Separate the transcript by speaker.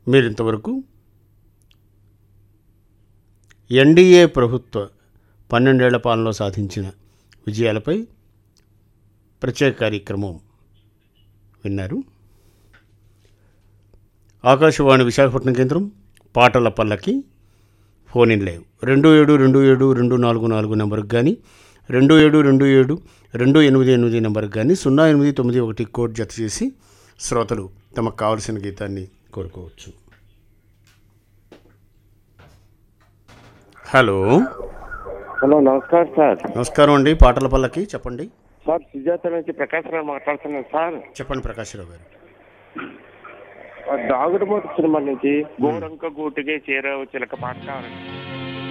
Speaker 1: మీరు ఇంతవరకు ఎన్డీఏ ప్రభుత్వ పన్నెండేళ్ల పాలనలో సాధించిన విజయాలపై ప్రత్యేక కార్యక్రమం విన్నారు ఆకాశవాణి విశాఖపట్నం కేంద్రం పాటల పల్లకి ఫోన్ ఇన్ లైవ్ రెండు ఏడు రెండు ఏడు రెండు నాలుగు నాలుగు నెంబర్కి కానీ రెండు ఏడు రెండు ఏడు రెండు ఎనిమిది ఎనిమిది నెంబర్కి కానీ సున్నా ఎనిమిది తొమ్మిది ఒకటి కోడ్ జత చేసి శ్రోతలు తమకు కావలసిన గీతాన్ని కోరుకోవచ్చు హలో
Speaker 2: హలో నమస్కారం సార్
Speaker 1: నమస్కారం అండి పాటల పల్లకి చెప్పండి
Speaker 2: సార్ సుజాత నుంచి ప్రకాశ్ రావు మాట్లాడుతున్నాను సార్
Speaker 1: చెప్పండి ప్రకాశ్రావు గారు
Speaker 2: దాగుడుమూత సినిమా నుంచి గోరంక గూటికే చేరవు చిలక పాట కావాలండి